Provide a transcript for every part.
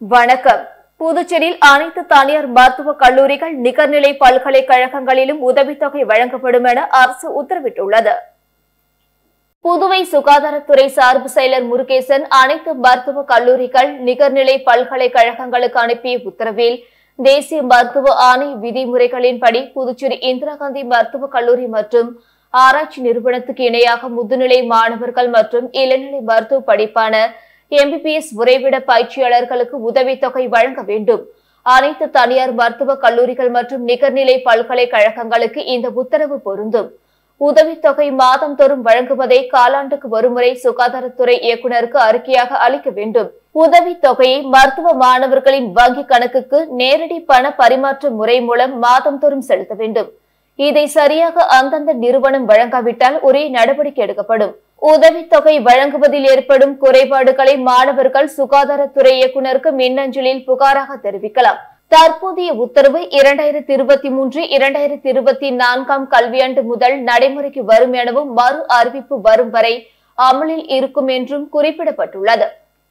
வணக்கம் புதுச்சேரியில் அனைத்து தனியார் மருத்துவக் கல்லூரிகள் நிகர்நிலை பல்கலைக்கழகங்களிலும் உதவித்தொகை வழங்கப்படும் என அரசு உத்தரவிட்டுள்ளது புதுவை சுகாதாரத்துறை சார்பு செயலர் முருகேசன் அனைத்து மருத்துவக் கல்லூரிகள் நிகர்நிலை பல்கலைக்கழகங்களுக்கு அனுப்பிய உத்தரவில் தேசிய மருத்துவ ஆணைய விதிமுறைகளின்படி புதுச்சேரி இந்திரா காந்தி மருத்துவக் கல்லூரி மற்றும் ஆராய்ச்சி நிறுவனத்துக்கு இணையாக முதுநிலை மாணவர்கள் மற்றும் இளநிலை மருத்துவ படிப்பான எம்பிபிஎஸ் உறைவிட பயிற்சியாளர்களுக்கு உதவித்தொகை வழங்க வேண்டும் அனைத்து தனியார் மருத்துவக் கல்லூரிகள் மற்றும் நிகர்நிலை பல்கலைக்கழகங்களுக்கு இந்த உத்தரவு பொருந்தும் உதவித்தொகை மாதந்தோறும் வழங்குவதை காலாண்டுக்கு ஒருமுறை சுகாதாரத்துறை இயக்குநருக்கு அறிக்கையாக அளிக்க வேண்டும் உதவித்தொகையை மருத்துவ மாணவர்களின் வங்கிக் கணக்குக்கு நேரடி பண பரிமாற்ற முறை மூலம் மாதந்தோறும் செலுத்த வேண்டும் இதை சரியாக அந்தந்த நிறுவனம் வழங்காவிட்டால் ஒரே நடவடிக்கை எடுக்கப்படும் உதவித்தொகை வழங்குவதில் ஏற்படும் குறைபாடுகளை மாணவர்கள் சுகாதாரத்துறை இயக்குநருக்கு மின்னஞ்சலில் புகாராக தெரிவிக்கலாம் தற்போதைய உத்தரவு இரண்டாயிரத்தி இருபத்தி மூன்று இரண்டாயிரத்தி இருபத்தி நான்காம் கல்வியாண்டு முதல் நடைமுறைக்கு வரும் எனவும் மறு அறிவிப்பு வரும் வரை அமலில் இருக்கும் என்றும் குறிப்பிடப்பட்டுள்ளது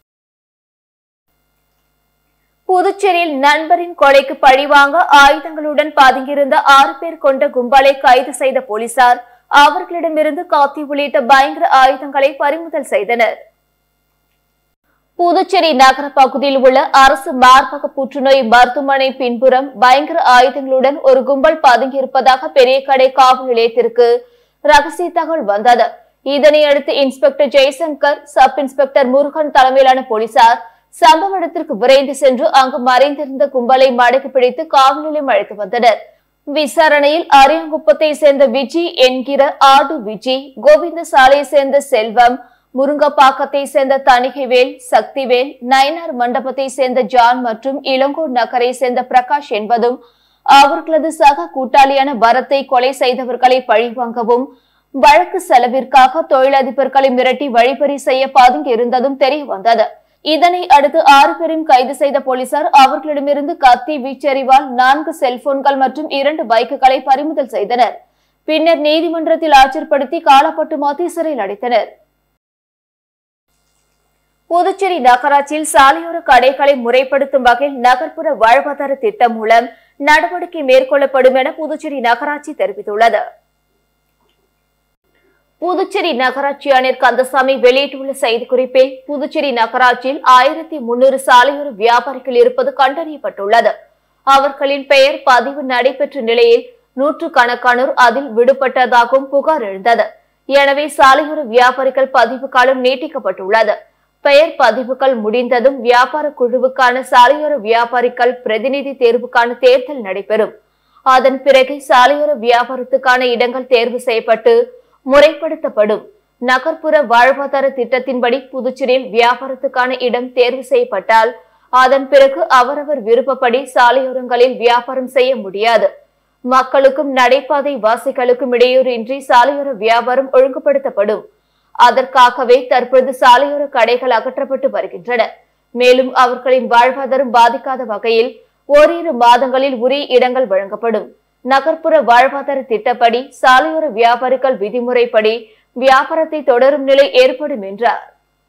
புதுச்சேரியில் நண்பரின் கொலைக்கு பழிவாங்க ஆயுதங்களுடன் பதுங்கியிருந்த ஆறு பேர் கொண்ட கும்பலை கைது செய்த போலீசார் அவர்களிடமிருந்து காத்தி உள்ளிட்ட பயங்கர ஆயுதங்களை பறிமுதல் செய்தனர் புதுச்சேரி நகர பகுதியில் உள்ள அரசு மார்பக புற்றுநோய் மருத்துவமனை பின்புறம் பயங்கர ஆயுதங்களுடன் ஒரு கும்பல் பதுங்கியிருப்பதாக பெரியகடை காவல் நிலையத்திற்கு ரகசிய தகவல் வந்தது இதனையடுத்து inspector Jaishankar sub inspector Murugan தலைமையிலான போலீசார் சம்பவ இடத்திற்கு விரைந்து சென்று அங்கு மறைந்திருந்த கும்பலை மடக்கி பிடித்து காவல் நிலையம் அழைத்து வந்தனர் விசாரணையில் அரியங்குப்பத்தை சேர்ந்த விஜி என்கிற ஆடு விஜி கோவிந்த சாலையை சேர்ந்த செல்வம் முருங்கப்பாக்கத்தை சேர்ந்த தணிகைவேல் சக்திவேல் நயனார் மண்டபத்தை சேர்ந்த ஜான் மற்றும் இளங்கோ நகரை சேர்ந்த பிரகாஷ் என்பதும் அவர்களது சக கூட்டாளியான பரத்தை கொலை செய்தவர்களை பழிவாங்கவும் வழக்கு செலவிற்காக தொழிலதிபர்களை மிரட்டி வழிபறி செய்ய பதுங்கி இருந்ததும் தெரிய வந்தது இதனை அடுத்து ஆறு பேரையும் கைது செய்த போலீசார் அவர்களிடமிருந்து கத்தி வீச்செறிவால் நான்கு செல்போன்கள் மற்றும் இரண்டு பைக்குகளை பறிமுதல் செய்தனர் பின்னர் நீதிமன்றத்தில் ஆஜர்படுத்தி காலப்பட்டு மாத்தி சிறையில் அடைத்தனர் புதுச்சேரி நகராட்சியில் சாலையோர கடைகளை முறைப்படுத்தும் வகையில் நகர்ப்புற வாழ்வாதார திட்டம் மூலம் நடவடிக்கை மேற்கொள்ளப்படும் என புதுச்சேரி நகராட்சி தெரிவித்துள்ளது புதுச்சேரி நகராட்சி ஆணையர் கந்தசாமி வெளியிட்டுள்ள செய்திக்குறிப்பில் புதுச்சேரி நகராட்சியில் ஆயிரத்தி முன்னூறு சாலையோர வியாபாரிகள் இருப்பது கண்டறியப்பட்டுள்ளது அவர்களின் பெயர் பதிவு நடைபெற்ற நிலையில் நூற்று கணக்கானோர் அதில் விடுபட்டதாகவும் புகார் எழுந்தது எனவே சாலையோர வியாபாரிகள் பதிவு காலம் நீட்டிக்கப்பட்டுள்ளது பெயர் பதிவுகள் முடிந்ததும் வியாபார குழுவுக்கான சாலையோர வியாபாரிகள் பிரதிநிதி தேர்வுக்கான தேர்தல் நடைபெறும் அதன் பிறகு சாலையோர வியாபாரத்துக்கான இடங்கள் தேர்வு செய்யப்பட்டு முறைப்படுத்தப்படும் நகர்ப்புற வாழ்வாதார திட்டத்தின்படி புதுச்சேரியில் வியாபாரத்துக்கான இடம் தேர்வு செய்யப்பட்டால் அதன் பிறகு அவரவர் விருப்பப்படி சாலையோரங்களில் வியாபாரம் செய்ய முடியாது மக்களுக்கும் நடைபாதை வாசிகளுக்கும் இடையூறு இன்றி சாலையோர வியாபாரம் ஒழுங்குபடுத்தப்படும் அதற்காகவே தற்போது சாலையோர கடைகள் அகற்றப்பட்டு வருகின்றன மேலும் அவர்களின் வாழ்வாதாரம் பாதிக்காத வகையில் ஓரிரு மாதங்களில் உரிய இடங்கள் வழங்கப்படும் நகர்ப்புற வாழ்வாதார திட்டப்படி சாலையோர வியாபாரிகள் விதிமுறைப்படி வியாபாரத்தை தொடரும் நிலை ஏற்படும் என்றார்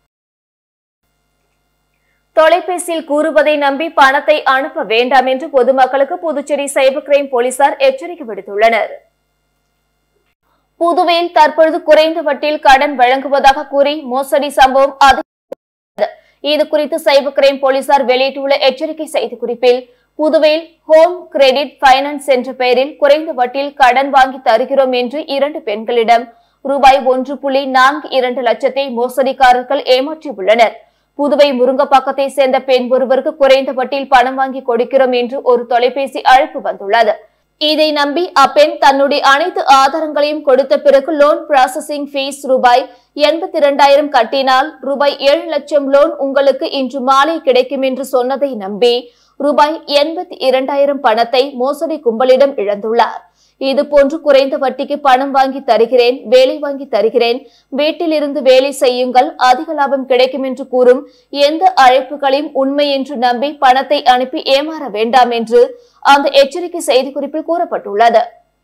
தொலைபேசியில் கூறுவதை நம்பி பணத்தை அனுப்ப வேண்டாம் என்று பொதுமக்களுக்கு புதுச்சேரி சைபர் கிரைம் போலீசார் எச்சரிக்கை விடுத்துள்ளனர் புதுவையில் தற்பொழுது குறைந்த வட்டியில் கடன் வழங்குவதாக கூறி மோசடி சம்பவம் அதிக இது குறித்து சைபர் கிரைம் போலீசார் வெளியிட்டுள்ள எச்சரிக்கை செய்திக்குறிப்பில் புதுவையில் ஹோம் கிரெடிட் பைனான்ஸ் என்ற பெயரில் குறைந்த வட்டியில் கடன் வாங்கி தருகிறோம் என்று இரண்டு பெண்களிடம் ரூபாய் ஒன்று புள்ளி நான்கு இரண்டு லட்சத்தை மோசடிக்காரர்கள் ஏமாற்றியுள்ளனர் புதுவை முருங்கப்பாக்கத்தை சேர்ந்த பெண் ஒருவருக்கு குறைந்த வட்டியில் பணம் வாங்கி கொடுக்கிறோம் என்று ஒரு தொலைபேசி அழைப்பு வந்துள்ளது இதை நம்பி அப்பெண் தன்னுடைய அனைத்து ஆதாரங்களையும் கொடுத்த பிறகு லோன் ப்ராசஸிங் ஃபீஸ் ரூபாய் எண்பத்தி இரண்டாயிரம் கட்டினால் ரூபாய் ஏழு லட்சம் லோன் உங்களுக்கு இன்று மாலை கிடைக்கும் என்று சொன்னதை நம்பி ரூபாய் எண்பத்தி இரண்டாயிரம் பணத்தை மோசடி கும்பலிடம் இழந்துள்ளார் இது போன்று குறைந்த வட்டிக்கு பணம் வாங்கி தருகிறேன் வேலை வாங்கி தருகிறேன் வீட்டில் இருந்து வேலை செய்யுங்கள் அதிக லாபம் கிடைக்கும் என்று கூறும் எந்த அழைப்புகளையும் உண்மை என்று நம்பி பணத்தை அனுப்பி ஏமாற வேண்டாம் என்று அந்த எச்சரிக்கை செய்திக்குறிப்பில் கூறப்பட்டுள்ளது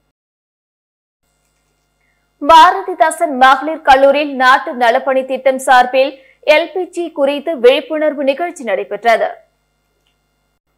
பாரதிதாசன் மகளிர் கல்லூரியில் நாட்டு நலப்பணி திட்டம் சார்பில் எல்பிஜி குறித்து விழிப்புணர்வு நிகழ்ச்சி நடைபெற்றது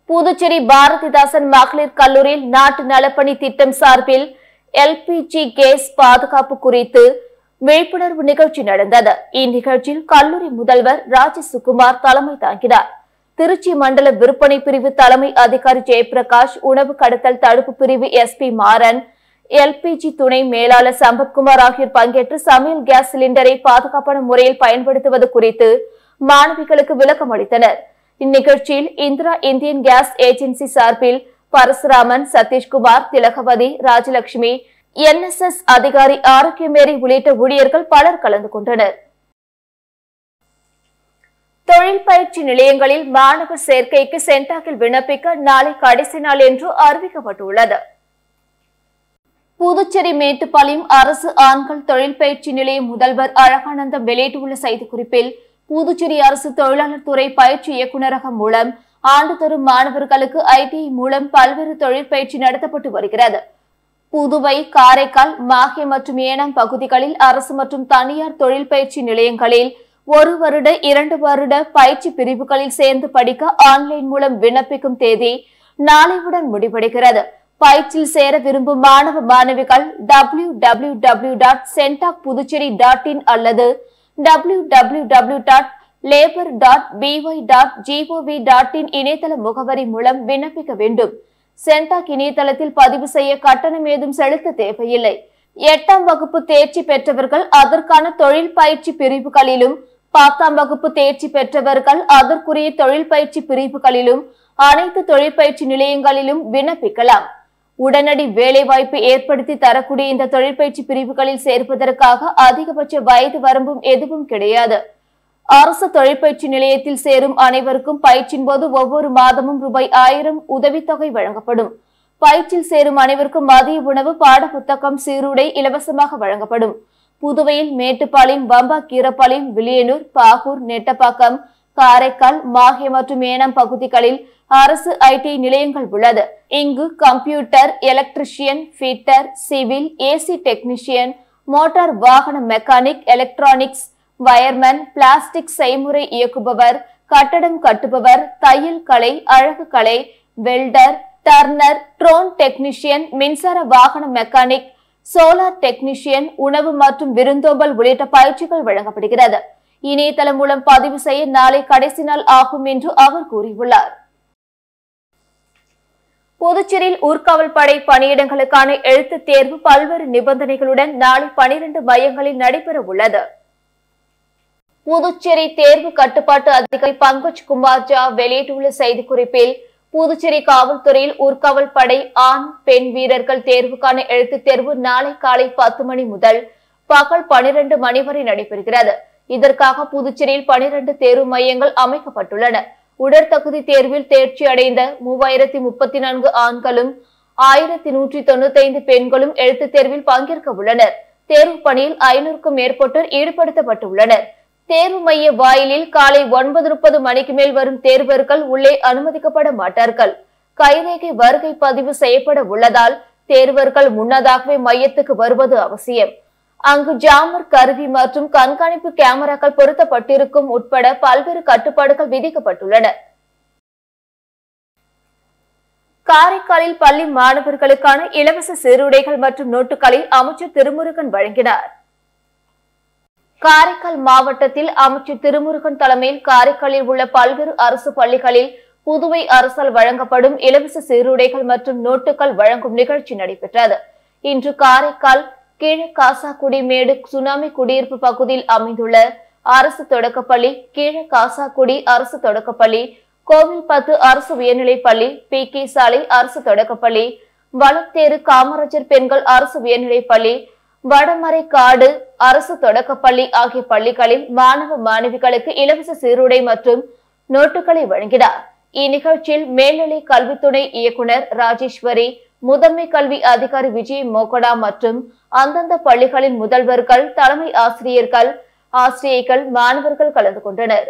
புதுச்சேரி பாரதிதாசன் மகளிர் கல்லூரியில் நாட்டு நலப்பணி திட்டம் சார்பில் எல்பிஜி கேஸ் பாதுகாப்பு குறித்து விழிப்புணர்வு நிகழ்ச்சி நடந்தது இந்நிகழ்ச்சியில் கல்லூரி முதல்வர் ராஜசுகுமார் தலைமை தாங்கினார் திருச்சி மண்டல விற்பனை பிரிவு தலைமை அதிகாரி ஜெயபிரகாஷ் உணவு கடத்தல் தடுப்பு பிரிவு எஸ்பி மாறன் எல்பிஜி துணை மேலாளர் சம்பத்குமார் ஆகியோர் பங்கேற்று சமையல் கேஸ் சிலிண்டரை பாதுகாப்பான முறையில் பயன்படுத்துவது குறித்து மாணவிகளுக்கு விளக்கம் அளித்தனர் இந்நிகழ்ச்சியில் இந்திரா இந்தியன் கேஸ் ஏஜென்சி சார்பில் பரசுராமன் சதீஷ்குமார் திலகவதி ராஜலட்சுமி என்எஸ்எஸ் அதிகாரி ஆரோக்கியமேரி உள்ளிட்ட ஊழியர்கள் பலர் கலந்து கொண்டனர் தொழில் பயிற்சி நிலையங்களில் மாணவர் சேர்க்கைக்கு சென்டாக்கில் விண்ணப்பிக்க நாளை கடைசி நாள் என்று அறிவிக்கப்பட்டுள்ளது புதுச்சேரி மேட்டுப்பாளையம் அரசு ஆண்கள் தொழில் பயிற்சி நிலைய முதல்வர் அழகானந்தம் வெளியிட்டுள்ள செய்திக்குறிப்பில் புதுச்சேரி அரசு தொழிலாளர் துறை பயிற்சி இயக்குநரகம் மூலம் ஆண்டுதோறும் மாணவர்களுக்கு ஐடிஐ மூலம் பல்வேறு தொழில் பயிற்சி நடத்தப்பட்டு வருகிறது புதுவை காரைக்கால் மாஹே மற்றும் ஏனாம் பகுதிகளில் அரசு மற்றும் தனியார் தொழில் பயிற்சி நிலையங்களில் ஒரு வருட இரண்டு வருட பயிற்சி பிரிவுகளில் சேர்ந்து படிக்க ஆன்லைன் மூலம் விண்ணப்பிக்கும் தேதி நாளையுடன் முடிவடைகிறது பயிற்சியில் சேர விரும்பும் மாணவ மாணவிகள் W W W dot Centac Puducherry dot in அல்லது W W W dot labour dot PY dot gov dot in இணையதள முகவரி மூலம் விண்ணப்பிக்க வேண்டும் சென்டாக் இணையதளத்தில் பதிவு செய்ய கட்டணம் ஏதும் செலுத்த தேவையில்லை எட்டாம் வகுப்பு தேர்ச்சி பெற்றவர்கள் அதற்கான தொழில் பயிற்சி பிரிவுகளிலும் பத்தாம் வகுப்பு தேர்ச்சி பெற்றவர்கள் அதற்குரிய தொழில் பயிற்சி பிரிவுகளிலும் அனைத்து தொழிற்பயிற்சி நிலையங்களிலும் விண்ணப்பிக்கலாம் உடனடி வேலைவாய்ப்பு ஏற்படுத்தி தரக்கூடிய இந்த தொழிற்பயிற்சி பிரிவுகளில் சேர்ப்பதற்காக அதிகபட்ச வயது வரம்பும் எதுவும் கிடையாது அரசு தொழிற்பயிற்சி நிலையத்தில் சேரும் அனைவருக்கும் பயிற்சியின் போது ஒவ்வொரு மாதமும் ரூபாய் ஆயிரம் உதவித்தொகை வழங்கப்படும் பயிற்சியில் சேரும் அனைவருக்கும் மதிய உணவு பாட புத்தகம் சீருடை இலவசமாக வழங்கப்படும் புதுவையில் மேட்டுப்பாளையம் பம்பா கீரப்பாளையம் வில்லியனூர் பாகூர் நெட்டப்பாக்கம் காரைக்கால் மாஹே மற்றும் ஏனாம் பகுதிகளில் அரசு ஐடி நிலையங்கள் உள்ளது இங்கு computer electrician fitter civil AC technician motor வாகன மெக்கானிக் எலக்ட்ரானிக்ஸ் வயர்மேன் பிளாஸ்டிக் செய்முறை இயக்குபவர் கட்டடம் கட்டுபவர் தையல் கலை அழகு கலை வெல்டர் டர்னர் ட்ரோன் டெக்னீஷியன் மின்சார வாகன மெக்கானிக் சோலார் டெக்னீஷியன் உணவு மற்றும் விருந்தோம்பல் உள்ளிட்ட பயிற்சிகள் வழங்கப்படுகிறது இணையதளம் மூலம் பதிவு செய்ய நாளை கடைசி நாள் ஆகும் என்று அவர் கூறியுள்ளார் புதுச்சேரியில் ஊர்காவல் படை பணியிடங்களுக்கான எழுத்துத் தேர்வு பல்வேறு நிபந்தனைகளுடன் நாளை பனிரெண்டு மையங்களில் நடைபெற உள்ளது புதுச்சேரி தேர்வு கட்டுப்பாட்டு அதிகாரி பங்கஜ் குமார் ஜா வெளியிட்டுள்ள செய்திக்குறிப்பில் புதுச்சேரி காவல்துறையில் ஊர்காவல் படை ஆண் பெண் வீரர்கள் தேர்வுக்கான எழுத்துத் தேர்வு நாளை காலை பத்து மணி முதல் பகல் பனிரெண்டு மணி வரை நடைபெறுகிறது இதற்காக புதுச்சேரியில் பனிரெண்டு தேர்வு மையங்கள் அமைக்கப்பட்டுள்ளன உடற்தகுதி தேர்வில் தேர்ச்சி அடைந்த மூவாயிரத்தி முப்பத்தி நான்கு ஆண்களும் ஆயிரத்தி நூற்றி தொண்ணூத்தி ஐந்து பெண்களும் எழுத்துத் தேர்வில் பங்கேற்க உள்ளனர் தேர்வு பணியில் ஐநூறுக்கும் மேற்பட்டோர் ஈடுபடுத்தப்பட்டுள்ளனர் தேர்வு மைய வாயிலில் காலை ஒன்பது முப்பது மணிக்கு மேல் வரும் தேர்வர்கள் உள்ளே அனுமதிக்கப்பட மாட்டார்கள் கைரேகை வருகை பதிவு செய்யப்பட உள்ளதால் தேர்வர்கள் முன்னதாகவே மையத்துக்கு வருவது அவசியம் அங்கு ஜாமர் கருவி மற்றும் கண்காணிப்பு கேமராக்கள் பொருத்தப்பட்டிருக்கும் உட்பட பல்வேறு கட்டுப்பாடுகள் விதிக்கப்பட்டுள்ளன காரைக்காலில் பள்ளி மாணவர்களுக்கான இலவச சீருடைகள் மற்றும் நோட்டுகளை அமைச்சர் திருமுருகன் வழங்கினார் காரைக்கால் மாவட்டத்தில் அமைச்சர் திருமுருகன் தலைமையில் காரைக்காலில் உள்ள பல்வேறு அரசு பள்ளிகளில் புதுவை அரசால் வழங்கப்படும் இலவச சீருடைகள் மற்றும் நோட்டுகள் வழங்கும் நிகழ்ச்சி நடைபெற்றது இன்று காரைக்கால் கீழ காசாக்குடி மேடு சுனாமி குடியிருப்பு பகுதியில் அமைந்துள்ள அரசு தொடக்கப்பள்ளி கீழ காசாக்குடி அரசு தொடக்கப்பள்ளி கோவில்பத்து அரசு உயர்நிலைப் பள்ளி பி கே சாலை அரசு தொடக்கப்பள்ளி வளத்தேரு காமராஜர் பெண்கள் அரசு உயர்நிலைப் பள்ளி வடமரைக்காடு அரசு தொடக்கப்பள்ளி ஆகிய பள்ளிகளில் மாணவ மாணவிகளுக்கு இலவச சீருடை மற்றும் நோட்டுகளை வழங்கினார் இந்நிகழ்ச்சியில் மேல்நிலை கல்வித்துறை இயக்குனர் ராஜேஸ்வரி முதன்மை கல்வி அதிகாரி விஜய் மோகடா மற்றும் அந்தந்த பள்ளிகளின் முதல்வர்கள் தலைமை ஆசிரியர்கள் ஆசிரியைகள் மாணவர்கள் கலந்து கொண்டனர்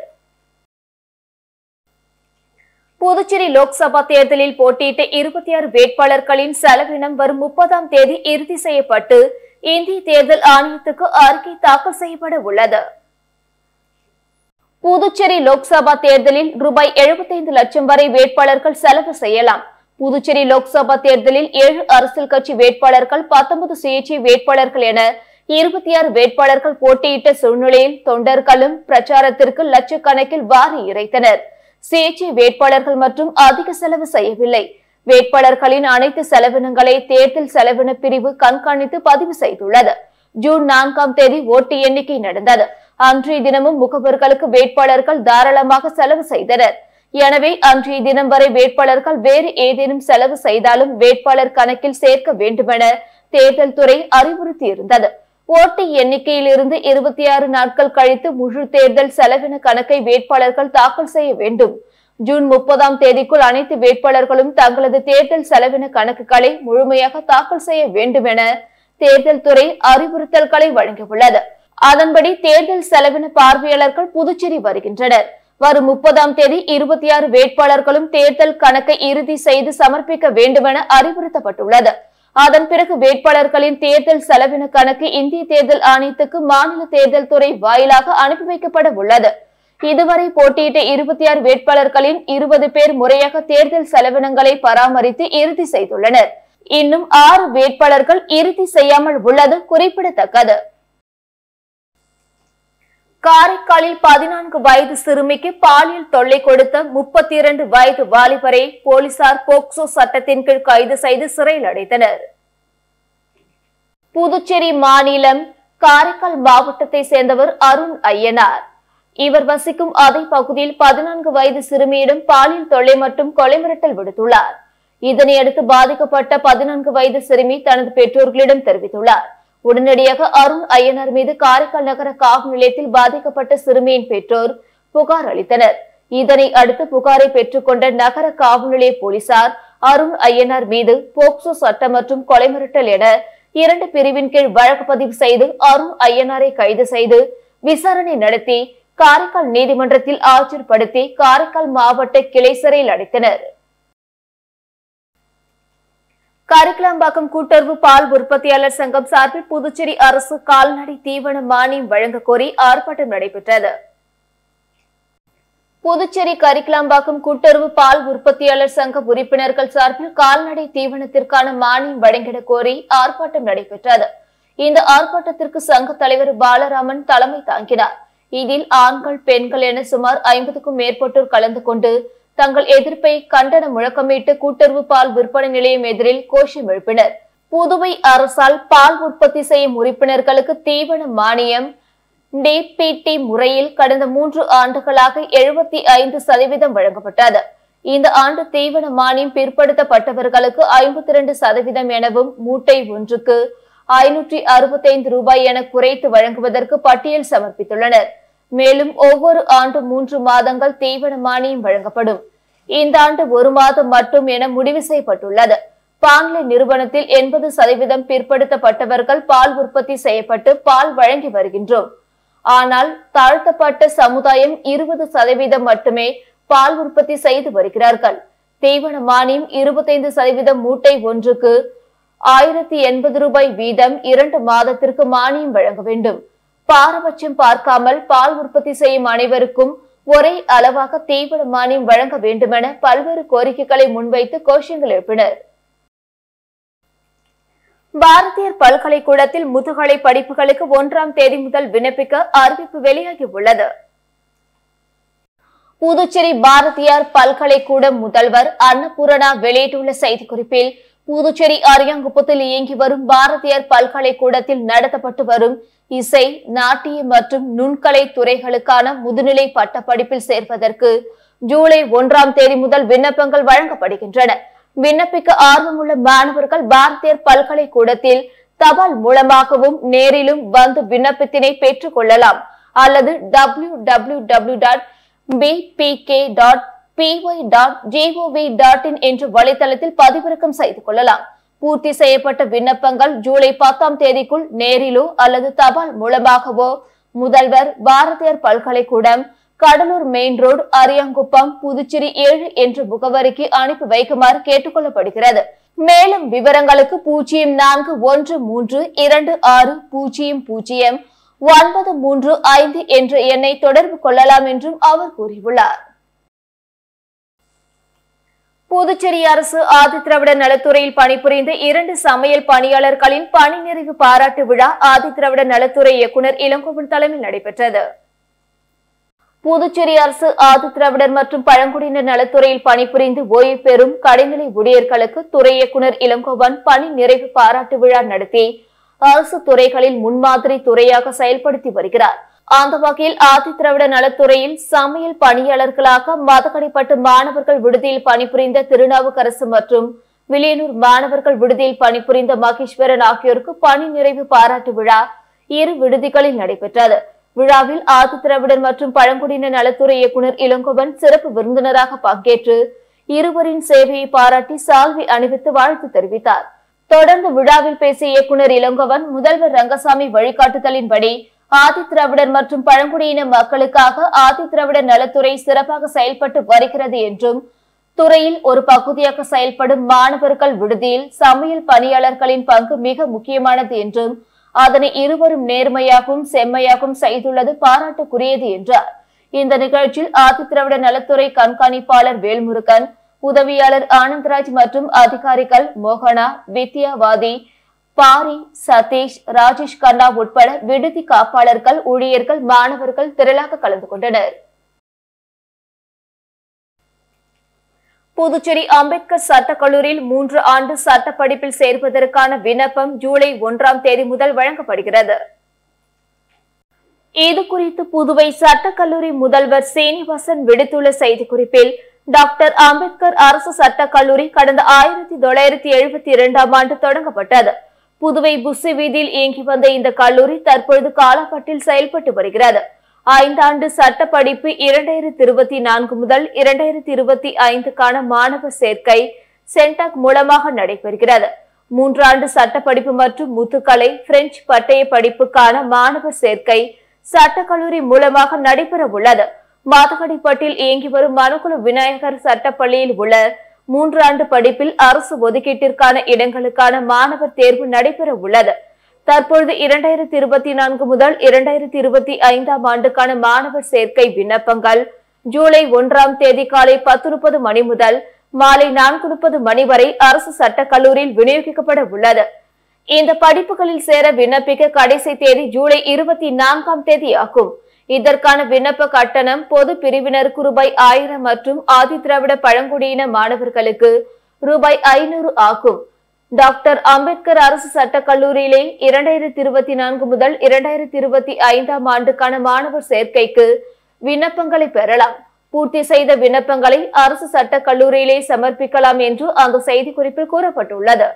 புதுச்சேரி லோக்சபா தேர்தலில் போட்டியிட்ட இருபத்தி ஆறு வேட்பாளர்களின் செலவினம் வரும் முப்பதாம் தேதி இறுதி செய்யப்பட்டு இந்திய தேர்தல் ஆணையத்துக்கு அறிக்கை தாக்கல் செய்யப்பட உள்ளது புதுச்சேரி லோக்சபா தேர்தலில் ரூபாய் 75 லட்சம் வரை வேட்பாளர்கள் செலவு செய்யலாம் புதுச்சேரி லோக்சபா தேர்தலில் ஏழு அரசியல் கட்சி வேட்பாளர்கள் 19 சுயேட்சை வேட்பாளர்கள் என இருபத்தி ஆறு வேட்பாளர்கள் போட்டியிட்ட சூழ்நிலையில் தொண்டர்களும் பிரச்சாரத்திற்கு லட்சக்கணக்கில் வாரி இறைத்தனர் சுயேட்சை வேட்பாளர்கள் மற்றும் அதிக செலவு செய்யவில்லை வேட்பாளர்களின் அனைத்து செலவினங்களை தேர்தல் செலவின பிரிவு கண்காணித்து பதிவு செய்துள்ளது ஜூன் நான்காம் தேதி ஓட்டு எண்ணிக்கை நடந்தது அன்றைய தினமும் முகவர்களுக்கு வேட்பாளர்கள் தாராளமாக செலவு செய்தனர் எனவே அன்றைய தினம் வரை வேட்பாளர்கள் வேறு ஏதேனும் செலவு செய்தாலும் வேட்பாளர் கணக்கில் சேர்க்க வேண்டுமென தேர்தல் துறை அறிவுறுத்தியிருந்தது ஓட்டு எண்ணிக்கையிலிருந்து இருபத்தி ஆறு நாட்கள் கழித்து முழு தேர்தல் செலவின கணக்கை வேட்பாளர்கள் தாக்கல் செய்ய வேண்டும் ஜூன் முப்பதாம் தேதிக்குள் அனைத்து வேட்பாளர்களும் தங்களது தேர்தல் செலவின கணக்குகளை முழுமையாக தாக்கல் செய்ய வேண்டும் என தேர்தல் துறை அறிவுறுத்தல்களை வழங்கியுள்ளது அதன்படி தேர்தல் செலவின பார்வையாளர்கள் புதுச்சேரி வருகின்றனர் வரும் முப்பதாம் தேதி இருபத்தி ஆறு வேட்பாளர்களும் தேர்தல் கணக்கை இறுதி செய்து சமர்ப்பிக்க வேண்டுமென அறிவுறுத்தப்பட்டுள்ளது அதன் பிறகு வேட்பாளர்களின் தேர்தல் செலவின கணக்கு இந்திய தேர்தல் ஆணையத்துக்கு மாநில தேர்தல் துறை வாயிலாக அனுப்பி வைக்கப்பட உள்ளது இதுவரை போட்டியிட்ட இருபத்தி ஆறு வேட்பாளர்களின் இருபது பேர் முறையாக தேர்தல் செலவினங்களை பராமரித்து இறுதி செய்துள்ளனர் இன்னும் ஆறு வேட்பாளர்கள் இறுதி செய்யாமல் உள்ளது குறிப்பிடத்தக்கது காரைக்காலில் பதினான்கு வயது சிறுமிக்கு பாலியல் தொல்லை கொடுத்த முப்பத்தி இரண்டு வயது வாலிபரை போலீசார் போக்சோ சட்டத்தின் கீழ் கைது செய்து சிறையில் அடைத்தனர் புதுச்சேரி மாநிலம் காரைக்கால் மாவட்டத்தை சேர்ந்தவர் அருண் ஐயனார் இவர் வசிக்கும் அதே பகுதியில் பதினான்கு வயது சிறுமியிடம் பாலியல் தொல்லை மற்றும் கொலை மிரட்டல் விடுத்துள்ளார் இதனையடுத்து பாதிக்கப்பட்ட பதினான்கு வயது சிறுமி தனது பெற்றோர்களிடம் தெரிவித்துள்ளார் உடனடியாக அருண் ஐயனார் மீது காரைக்கால் நகர காவல் நிலையத்தில் பாதிக்கப்பட்ட சிறுமியின் பெற்றோர் புகார் அளித்தனர் இதனை அடுத்து புகாரை பெற்றுக்கொண்ட நகர காவல் நிலைய போலீசார் அருண் ஐயனார் மீது போக்சோ சட்டம் மற்றும் கொலை மிரட்டல் என இரண்டு பிரிவின் கீழ் வழக்கு பதிவு செய்து அருண் ஐயனாரை கைது செய்து விசாரணை நடத்தி காரைக்கால் நீதிமன்றத்தில் ஆஜர்படுத்தி காரைக்கால் மாவட்ட கிளை சிறையில் அடைத்தனர் கரிக்கலாம்பாக்கம் கூட்டுறவு பால் உற்பத்தியாளர் சங்கம் சார்பில் புதுச்சேரி அரசு கால்நடை தீவன மானியம் வழங்க கோரி ஆர்ப்பாட்டம் நடைபெற்றது புதுச்சேரி கரிக்கலாம்பாக்கம் கூட்டுறவு பால் உற்பத்தியாளர் சங்க உறுப்பினர்கள் சார்பில் கால்நடை தீவனத்திற்கான மானியம் வழங்கிட கோரி ஆர்ப்பாட்டம் நடைபெற்றது இந்த ஆர்ப்பாட்டத்திற்கு சங்க தலைவர் பாலராமன் தலைமை தாங்கினார் இதில் ஆண்கள் பெண்கள் என சுமார் ஐம்பதுக்கும் மேற்பட்டோர் கலந்து கொண்டு தங்கள் எதிர்ப்பை கண்டன முழக்கமிட்டு கூட்டுறவு பால் விற்பனை நிலையம் எதிரில் கோஷம் எழுப்பினர் புதுவை அரசால் பால் உற்பத்தி செய்யும் உறுப்பினர்களுக்கு தீவன மானியம் டிபிடி முறையில் கடந்த மூன்று ஆண்டுகளாக எழுபத்தி ஐந்து சதவீதம் வழங்கப்பட்டது இந்த ஆண்டு தீவன மானியம் பிற்படுத்தப்பட்டவர்களுக்கு ஐம்பத்தி இரண்டு சதவீதம் எனவும் மூட்டை ஒன்றுக்கு ஐநூற்றி அறுபத்தைந்து ரூபாய் என குறைத்து வழங்குவதற்கு பட்டியல் சமர்ப்பித்துள்ளனர் மேலும் ஒவ்வொரு ஆண்டு மூன்று மாதங்கள் தீவன மானியம் வழங்கப்படும் இந்த ஆண்டு ஒரு மாதம் மட்டும் என முடிவு செய்யப்பட்டுள்ளது பான்லே நிறுவனத்தில் எண்பது சதவீதம் பிற்படுத்தப்பட்டவர்கள் பால் உற்பத்தி செய்யப்பட்டு பால் வழங்கி வருகின்றோம் ஆனால் தாழ்த்தப்பட்ட சமுதாயம் இருபது சதவீதம் மட்டுமே பால் உற்பத்தி செய்து வருகிறார்கள் தீவன மானியம் இருபத்தைந்து சதவீதம் மூட்டை ஒன்றுக்கு ஆயிரத்தி எண்பது ரூபாய் வீதம் இரண்டு மாதத்திற்கு மானியம் வழங்க வேண்டும் பாரபட்சம் பார்க்காமல் பால் உற்பத்தி செய்யும் அனைவருக்கும் ஒரே அளவாக தீவன மானியம் வழங்க வேண்டுமென பல்வேறு கோரிக்கைகளை முன்வைத்து கோஷங்கள் எழுப்பினர் பாரதியார் பல்கலைக்கூடத்தில் முதுகலை படிப்புகளுக்கு ஒன்றாம் தேதி முதல் விண்ணப்பிக்க அறிவிப்பு வெளியாகி உள்ளது புதுச்சேரி பாரதியார் பல்கலைக்கூட முதல்வர் அன்னபூரணா வெளியிட்டுள்ள செய்திக்குறிப்பில் புதுச்சேரி அரியாங்குப்பத்தில் இயங்கி வரும் பாரதியார் பல்கலைக்கூடத்தில் நடத்தப்பட்டு வரும் இசை நாட்டிய மற்றும் நுண்கலை துறைகளுக்கான முதுநிலை பட்டப்படிப்பில் சேர்வதற்கு ஜூலை ஒன்றாம் தேதி முதல் விண்ணப்பங்கள் வழங்கப்படுகின்றன விண்ணப்பிக்க ஆர்வமுள்ள மாணவர்கள் பாரதியார் பல்கலைக்கூடத்தில் தபால் மூலமாகவும் நேரிலும் வந்து விண்ணப்பத்தினை பெற்றுக் கொள்ளலாம் அல்லது W W W dot PBK dot PY dot gov dot in என்ற வலைதளத்தில் பதிவிறக்கம் செய்து கொள்ளலாம் பூர்த்தி செய்யப்பட்ட விண்ணப்பங்கள் ஜூலை பத்தாம் தேதிக்குள் நேரிலோ அல்லது தபால் மூலமாகவோ முதல்வர் பாரதியார் பல்கலைக்கூடம் கடலூர் மெயின் ரோடு அரியாங்குப்பம் புதுச்சேரி ஏழு என்ற முகவரிக்கு அனுப்பி வைக்குமாறு கேட்டுக்கொள்ளப்படுகிறது மேலும் விவரங்களுக்கு பூஜ்ஜியம் நான்கு ஒன்று மூன்று இரண்டு ஆறு பூஜ்ஜியம் பூஜ்ஜியம் ஒன்பது மூன்று ஐந்து என்ற எண்ணை தொடர்பு கொள்ளலாம் என்றும் அவர் கூறியுள்ளார் புதுச்சேரி அரசு ஆதிதிராவிட நலத்துறையில் பணிபுரிந்த இரண்டு சமையல் பணியாளர்களின் பணி நிறைவு பாராட்டு விழா ஆதிதிராவிட நலத்துறை இயக்குநர் இளங்கோவன் தலைமையில் நடைபெற்றது புதுச்சேரி அரசு ஆதிதிராவிடர் மற்றும் பழங்குடியினர் நலத்துறையில் பணிபுரிந்து ஓய்வு பெறும் கடைநிலை ஊழியர்களுக்கு துறை இயக்குநர் இளங்கோவன் பணி நிறைவு பாராட்டு விழா நடத்தி அரசு துறைகளில் முன்மாதிரி துறையாக செயல்படுத்தி வருகிறார் அந்த வகையில் ஆதிதிராவிட நலத்துறையில் சமையல் பணியாளர்களாக மதக்கடைப்பட்டு மாணவர்கள் விடுதியில் பணிபுரிந்த திருநாவுக்கரசு மற்றும் வில்லியனூர் மாணவர்கள் விடுதியில் பணிபுரிந்த மகேஸ்வரன் ஆகியோருக்கு பணி நிறைவு பாராட்டு விழா இரு விடுதிகளில் நடைபெற்றது விழாவில் ஆதிதிராவிடர் மற்றும் பழங்குடியினர் நலத்துறை இயக்குநர் இளங்கோவன் சிறப்பு விருந்தினராக பங்கேற்று இருவரின் சேவையை பாராட்டி சால்வை அணிவித்து வாழ்த்து தெரிவித்தார் தொடர்ந்து விழாவில் பேசிய இயக்குநர் இளங்கோவன் முதல்வர் ரங்கசாமி வழிகாட்டுதலின்படி ஆதிதிராவிடர் மற்றும் பழங்குடியின மக்களுக்காக ஆதிதிராவிடர் நலத்துறை சிறப்பாக செயல்பட்டு வருகிறது என்றும் துறையில் ஒரு பகுதியாக செயல்படும் மாணவர்கள் விடுதியில் சமையல் பணியாளர்களின் பங்கு மிக முக்கியமானது என்றும் அதனை இருவரும் நேர்மையாகவும் செம்மையாகவும் செய்துள்ளது பாராட்டுக்குரியது என்றார் இந்த நிகழ்ச்சியில் ஆதிதிராவிட நலத்துறை கண்காணிப்பாளர் வேல்முருகன் உதவியாளர் ஆனந்தராஜ் மற்றும் அதிகாரிகள் மோகனா வித்யாவாதி பாரி சதீஷ் ராஜேஷ் கண்ணா உட்பட விடுதி காப்பாளர்கள் ஊழியர்கள் மாணவர்கள் திரளாக கலந்து கொண்டனர் புதுச்சேரி அம்பேத்கர் சட்டக் கல்லூரியில் மூன்று ஆண்டு சட்ட படிப்பில் சேர்வதற்கான விண்ணப்பம் ஜூலை ஒன்றாம் தேதி முதல் வழங்கப்படுகிறது இது குறித்து புதுவை சட்டக்கல்லூரி முதல்வர் சீனிவாசன் விடுத்துள்ள செய்திக்குறிப்பில் டாக்டர் அம்பேத்கர் அரசு சட்டக் கல்லூரி கடந்த ஆயிரத்தி தொள்ளாயிரத்தி எழுபத்தி இரண்டாம் ஆண்டு தொடங்கப்பட்டது புதுவை புசி வீதியில் இயங்கி வந்த இந்த கல்லூரி தற்பொழுது காலப்பட்டில் செயல்பட்டு வருகிறது ஐந்தாண்டு சட்ட படிப்பு இரண்டாயிரத்தி இருபத்தி நான்கு முதல் இரண்டாயிரத்தி இருபத்தி ஐந்துக்கான மாணவர் சேர்க்கை சென்டாக் மூலமாக நடைபெறுகிறது மூன்றாண்டு சட்ட படிப்பு மற்றும் முத்துக்கலை பிரெஞ்சு பட்டய படிப்புக்கான மாணவர் சேர்க்கை சட்டக்கல்லூரி மூலமாக நடைபெற உள்ளது மாதகடிப்பட்டில் இயங்கி வரும் மனுக்குழு விநாயகர் சட்டப்பள்ளியில் உள்ள மூன்றாண்டு படிப்பில் அரசு ஒதுக்கீட்டிற்கான இடங்களுக்கான மாணவர் தேர்வு நடைபெற உள்ளது தற்பொழுது இரண்டாயிரத்தி இருபத்தி நான்கு முதல் இரண்டாயிரத்தி இருபத்தி ஐந்தாம் ஆண்டுக்கான மாணவர் சேர்க்கை விண்ணப்பங்கள் ஜூலை ஒன்றாம் தேதி காலை பத்து முப்பது மணி முதல் மாலை நான்கு முப்பது மணி வரை அரசு சட்டக் கல்லூரியில் விநியோகிக்கப்பட உள்ளது இந்த படிப்புகளில் சேர விண்ணப்பிக்க கடைசி தேதி ஜூலை இருபத்தி நான்காம் தேதி ஆகும் இதற்கான விண்ணப்ப கட்டணம் பொது பிரிவினருக்கு ரூபாய் ஆயிரம் மற்றும் ஆதிதிராவிட பழங்குடியின மாணவர்களுக்கு ரூபாய் ஐநூறு ஆகும் டாக்டர் அம்பேத்கர் அரசு சட்டக் கல்லூரியிலே இரண்டாயிரத்தி இருபத்தி நான்கு முதல் இரண்டாயிரத்தி இருபத்தி ஐந்தாம் ஆண்டுக்கான மாணவர் சேர்க்கைக்கு விண்ணப்பங்களை பெறலாம் பூர்த்தி செய்த விண்ணப்பங்களை அரசு சட்டக் கல்லூரியிலே சமர்ப்பிக்கலாம் என்று அந்த செய்திக்குறிப்பில் கூறப்பட்டுள்ளது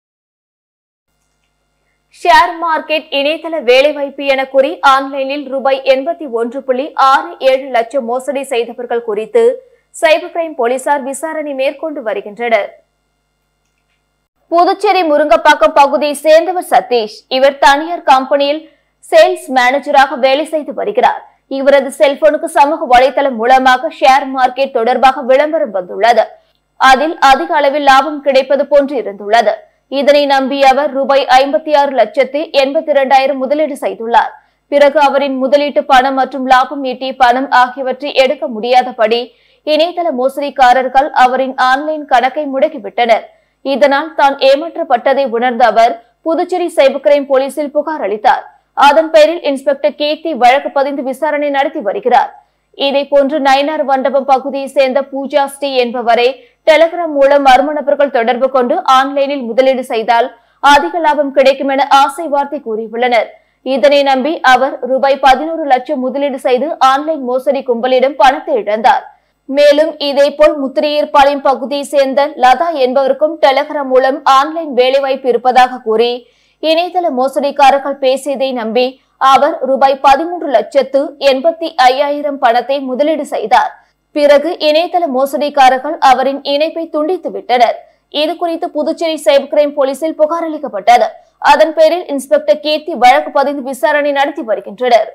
ஷேர் மார்க்கெட் இணையதள வேலைவாய்ப்பு என கூறி ஆன்லைனில் ரூபாய் எண்பத்தி ஒன்று புள்ளி ஆறு ஏழு லட்சம் மோசடி செய்தவர்கள் குறித்து சைபர் கிரைம் போலீசார் விசாரணை மேற்கொண்டு வருகின்றனர் புதுச்சேரி முருங்கப்பாக்கம் பகுதியை சேர்ந்தவர் சதீஷ் இவர் தனியார் கம்பெனியில் சேல்ஸ் மேனேஜராக வேலை செய்து வருகிறார் இவரது செல்போனுக்கு சமூக வலைதளம் மூலமாக ஷேர் மார்க்கெட் தொடர்பாக விளம்பரம் வந்துள்ளது அதில் அதிக அளவில் லாபம் கிடைப்பது போன்று இருந்துள்ளது இதனை நம்பிய அவர் ரூபாய் ஐம்பத்தி ஆறு லட்சத்து எண்பத்தி இரண்டாயிரம் முதலீடு செய்துள்ளார் பிறகு அவரின் முதலீட்டு பணம் மற்றும் லாபம் ஈட்டிய பணம் ஆகியவற்றை எடுக்க முடியாதபடி இணையதள மோசடிக்காரர்கள் அவரின் ஆன்லைன் கணக்கை முடக்கிவிட்டனர் இதனால் தான் ஏமாற்றப்பட்டதை உணர்ந்த அவர் புதுச்சேரி சைபர் கிரைம் போலீசில் புகார் அளித்தார் அதன் பேரில் இன்ஸ்பெக்டர் கீர்த்தி வழக்கு பதிந்து விசாரணை நடத்தி வருகிறார் இதே போன்று நயினார் மண்டபம் பகுதியை சேர்ந்த பூஜா ஸ்ரீ என்பவரை டெலிகிராம் மூலம் மர்ம நபர்கள் தொடர்பு கொண்டு ஆன்லைனில் முதலீடு செய்தால் அதிக லாபம் கிடைக்கும் என ஆசை வார்த்தை கூறியுள்ளனர் இதனை நம்பி அவர் ரூபாய் பதினோரு லட்சம் முதலீடு செய்து ஆன்லைன் மோசடி கும்பலிடம் பணத்தை இழந்தார் மேலும் இதேபோல் முத்திரையீர்பாளையம் பகுதியை சேர்ந்த லதா என்பவருக்கும் டெலிகிராம் மூலம் ஆன்லைன் வேலைவாய்ப்பு இருப்பதாக கூறி இணையதள மோசடிக்காரர்கள் பேசியதை நம்பி அவர் ரூபாய் பதிமூன்று லட்சத்து எண்பத்தி ஐயாயிரம் பணத்தை முதலீடு செய்தார் பிறகு இணையதள மோசடிக்காரர்கள் அவரின் இணைப்பை துண்டித்து விட்டனர் இது குறித்து புதுச்சேரி சைபர் கிரைம் போலீசில் புகார் அளிக்கப்பட்டது அதன் பேரில் இன்ஸ்பெக்டர் கீர்த்தி வழக்கு பதிந்து விசாரணை நடத்தி வருகின்றனர்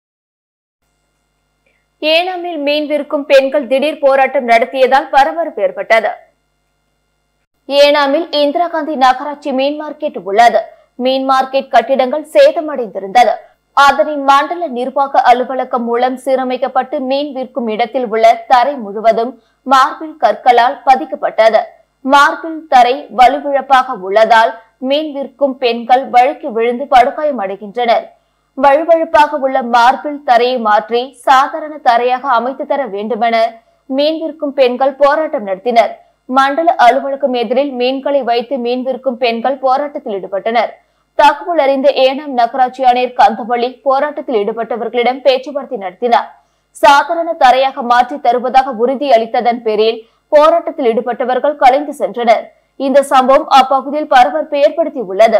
ஏனாமில் மீன் விற்கும் பெண்கள் திடீர் போராட்டம் நடத்தியதால் பரபரப்பு ஏற்பட்டது ஏனாமில் இந்திரா காந்தி நகராட்சி மீன் மார்க்கெட் உள்ளது மீன் மார்க்கெட் கட்டிடங்கள் சேதமடைந்திருந்தது அதனை மண்டல நிர்வாக அலுவலகம் மூலம் சீரமைக்கப்பட்டு மீன் விற்கும் இடத்தில் உள்ள தரை முழுவதும் மார்பிள் கற்களால் பதிக்கப்பட்டது மார்பிள் தரை வலுவிழப்பாக உள்ளதால் மீன் விற்கும் பெண்கள் வழுக்கி விழுந்து படுகாயம் அடைகின்றனர் வழுவழுப்பாக உள்ள மார்பிள் தரையை மாற்றி சாதாரண தரையாக அமைத்து தர வேண்டுமென மீன் விற்கும் பெண்கள் போராட்டம் நடத்தினர் மண்டல அலுவலகம் எதிரில் மீன்களை வைத்து மீன் விற்கும் பெண்கள் போராட்டத்தில் ஈடுபட்டனர் தகவல் அறிந்த ஏனாம் நகராட்சி ஆணையர் கந்தவள்ளி போராட்டத்தில் ஈடுபட்டவர்களிடம் பேச்சுவார்த்தை நடத்தினார் சாதாரண தரையாக மாற்றி தருவதாக உறுதி அளித்ததன் பேரில் போராட்டத்தில் ஈடுபட்டவர்கள் கலைந்து சென்றனர் இந்த சம்பவம் அப்பகுதியில் பரபரப்பை ஏற்படுத்தியுள்ளது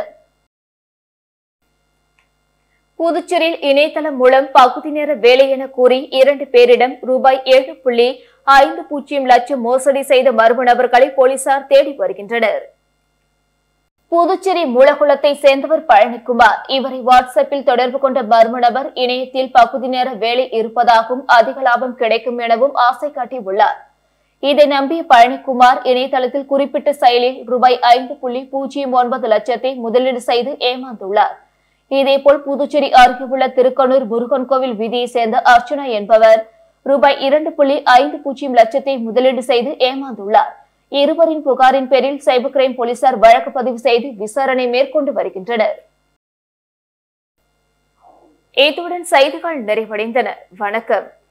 புதுச்சேரியில் இணையதளம் மூலம் பகுதி நேர வேலை என கூறி இரண்டு பேரிடம் ரூபாய் ஏழு புள்ளி ஐந்து பூஜ்ஜியம் லட்சம் மோசடி செய்த மர்ம நபர்களை போலீசார் தேடி வருகின்றனர் புதுச்சேரி மூலகுளத்தை சேர்ந்தவர் பழனிக்குமார் இவரை வாட்ஸ்அப்பில் தொடர்பு கொண்ட மர்ம நபர் இணையத்தில் பகுதி நேர வேலை இருப்பதாகவும் அதிக லாபம் கிடைக்கும் எனவும் ஆசை காட்டியுள்ளார் இதை நம்பிய பழனிக்குமார் இணையதளத்தில் குறிப்பிட்ட செயலில் ரூபாய் ஐந்து புள்ளி பூஜ்ஜியம் ஒன்பது லட்சத்தை முதலீடு செய்து ஏமாந்துள்ளார் இதேபோல் புதுச்சேரி அருகே உள்ள திருக்கனூர் முருகன் கோவில் வீதியை சேர்ந்த அர்ச்சனா என்பவர் ரூபாய் இரண்டு புள்ளி ஐந்து பூஜ்ஜியம் லட்சத்தை முதலீடு செய்து ஏமாந்துள்ளார் இருவரின் புகாரின் பேரில் சைபர் கிரைம் போலீசார் வழக்கு பதிவு செய்து விசாரணை மேற்கொண்டு வருகின்றனர் இத்துடன் செய்திகள் நிறைவடைந்தன வணக்கம்